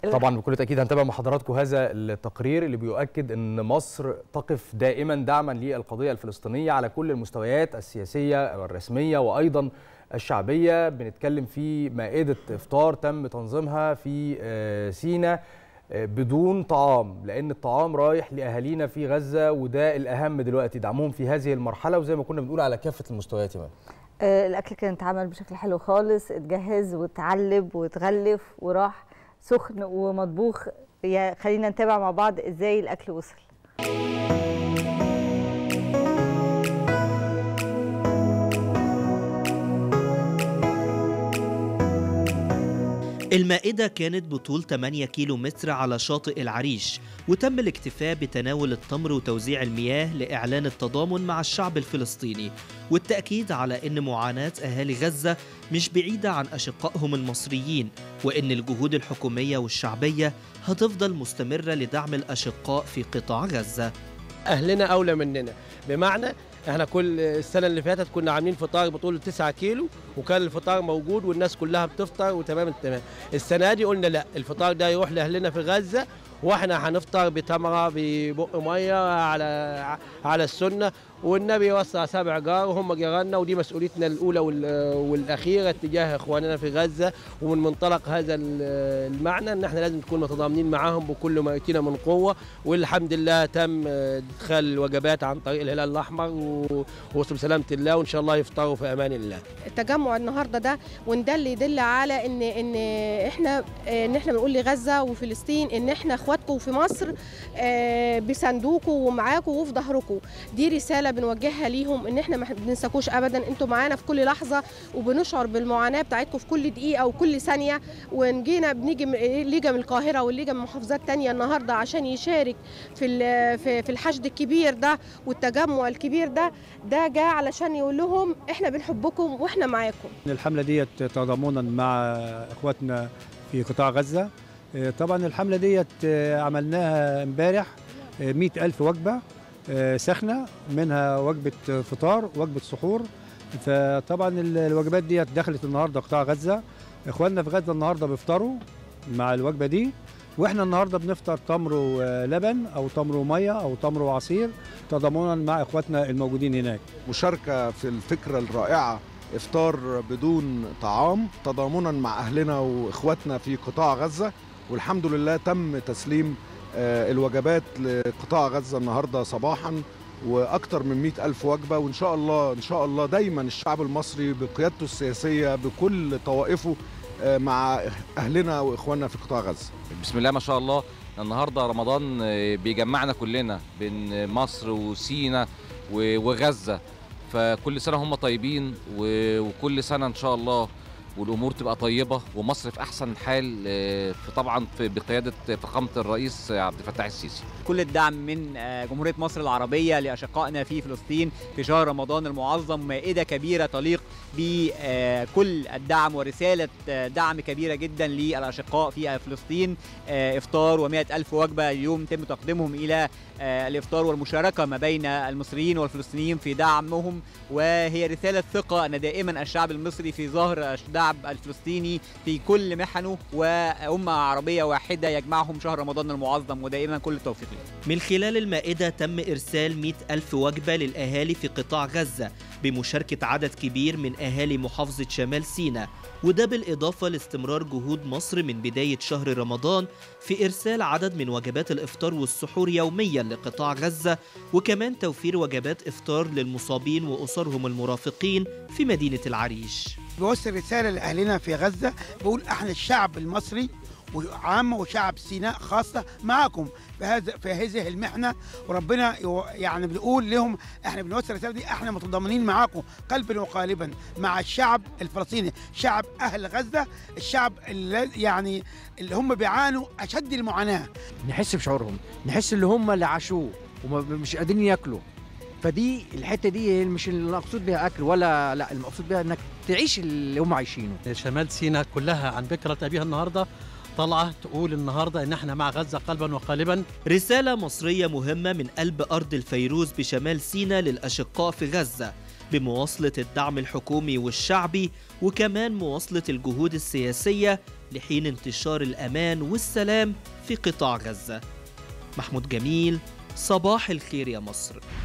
طبعا بكل تاكيد هنتابع مع حضراتكم هذا التقرير اللي بيؤكد ان مصر تقف دائما دعما للقضيه الفلسطينيه على كل المستويات السياسيه والرسميه وايضا الشعبيه بنتكلم في مائده افطار تم تنظيمها في سينا بدون طعام لان الطعام رايح لاهالينا في غزه وده الاهم دلوقتي دعمهم في هذه المرحله وزي ما كنا بنقول على كافه المستويات يا الاكل كان اتعمل بشكل حلو خالص اتجهز واتعلب واتغلف وراح سخن ومطبوخ يا خلينا نتابع مع بعض ازاي الاكل وصل المائدة كانت بطول 8 كيلو متر على شاطئ العريش وتم الاكتفاء بتناول التمر وتوزيع المياه لإعلان التضامن مع الشعب الفلسطيني والتأكيد على أن معاناة أهالي غزة مش بعيدة عن أشقائهم المصريين وأن الجهود الحكومية والشعبية هتفضل مستمرة لدعم الأشقاء في قطاع غزة أهلنا أولى مننا بمعنى احنا كل السنه اللي فاتت كنا عاملين فطار بطوله 9 كيلو وكان الفطار موجود والناس كلها بتفطر وتمام التمام السنه دي قلنا لا الفطار ده يروح لاهلنا في غزه واحنا هنفطر بتمره ببق ميه على على السنه والنبي وصى سبع جار وهم جيراننا ودي مسؤوليتنا الاولى والاخيره تجاه اخواننا في غزه ومن منطلق هذا المعنى ان احنا لازم نكون متضامنين معاهم بكل ما ياتينا من قوه والحمد لله تم ادخال الوجبات عن طريق الهلال الاحمر ووصل بسلامه الله وان شاء الله يفطروا في امان الله. التجمع النهارده ده وان ده اللي يدل على ان ان احنا ان احنا بنقول لغزه وفلسطين ان احنا اخواتكم في مصر بصندوقكم ومعاكم وفي ظهركم دي رساله بنوجهها ليهم ان احنا ما بننساكوش ابدا انتوا معانا في كل لحظه وبنشعر بالمعاناه بتاعتكم في كل دقيقه وكل ثانيه ونجينا بنيجي ليجا من القاهره والليجا من محافظات تانية النهارده عشان يشارك في في الحشد الكبير ده والتجمع الكبير ده ده جاء علشان يقول لهم احنا بنحبكم واحنا معاكم الحمله ديت تضامنا مع اخواتنا في قطاع غزه طبعا الحمله ديت عملناها امبارح 100 ألف وجبة سخنة منها وجبة فطار وجبة سحور فطبعا الوجبات ديت دخلت النهاردة قطاع غزة إخواننا في غزة النهاردة بيفطروا مع الوجبة دي واحنا النهارده بنفطر تمر ولبن او تمر وميه او تمر وعصير تضامنا مع اخواتنا الموجودين هناك. مشاركه في الفكره الرائعه افطار بدون طعام تضامنا مع اهلنا واخواتنا في قطاع غزه والحمد لله تم تسليم الوجبات لقطاع غزة النهاردة صباحا وأكثر من مئة ألف وجبة وإن شاء الله إن شاء الله دايما الشعب المصري بقيادته السياسية بكل طوائفه مع أهلنا وإخواننا في قطاع غزة بسم الله ما شاء الله النهاردة رمضان بيجمعنا كلنا بين مصر وسينا وغزة فكل سنة هم طيبين وكل سنة إن شاء الله والامور تبقى طيبه ومصر في احسن حال في طبعا في بقياده فخامه الرئيس عبد الفتاح السيسي. كل الدعم من جمهوريه مصر العربيه لاشقائنا في فلسطين في شهر رمضان المعظم مائده كبيره تليق بكل الدعم ورساله دعم كبيره جدا للاشقاء في فلسطين افطار و100 الف وجبه اليوم تم تقديمهم الى الافطار والمشاركه ما بين المصريين والفلسطينيين في دعمهم وهي رساله ثقه ان دائما الشعب المصري في ظهر الشعب الفلسطيني في كل محنه وأمة عربية واحدة يجمعهم شهر رمضان المعظم ودائما كل التوفيق من خلال المائدة تم إرسال 100 ألف وجبة للأهالي في قطاع غزة بمشاركة عدد كبير من أهالي محافظة شمال سيناء وده بالإضافة لاستمرار جهود مصر من بداية شهر رمضان في إرسال عدد من وجبات الإفطار والسحور يوميا لقطاع غزة وكمان توفير وجبات إفطار للمصابين وأسرهم المرافقين في مدينة العريش بوصل رسالة لأهلنا في غزة بقول احنا الشعب المصري وعامة وشعب سيناء خاصة معكم في هذا في هذه المحنة وربنا يعني بنقول لهم احنا بنوصل الرسالة دي احنا متضامنين معاكم قلبا وقالبا مع الشعب الفلسطيني شعب اهل غزة الشعب اللي يعني اللي هم بيعانوا اشد المعاناة نحس بشعورهم نحس اللي هم اللي عاشوه ومش قادرين ياكلوا فدي الحته دي مش المقصود بها اكل ولا لا المقصود بها انك تعيش اللي هم عايشينه شمال سيناء كلها عن بكره ابيها النهارده طالعه تقول النهارده ان احنا مع غزه قلبا وقالبا رساله مصريه مهمه من قلب ارض الفيروز بشمال سيناء للاشقاء في غزه بمواصله الدعم الحكومي والشعبي وكمان مواصلة الجهود السياسية لحين انتشار الأمان والسلام في قطاع غزة محمود جميل صباح الخير يا مصر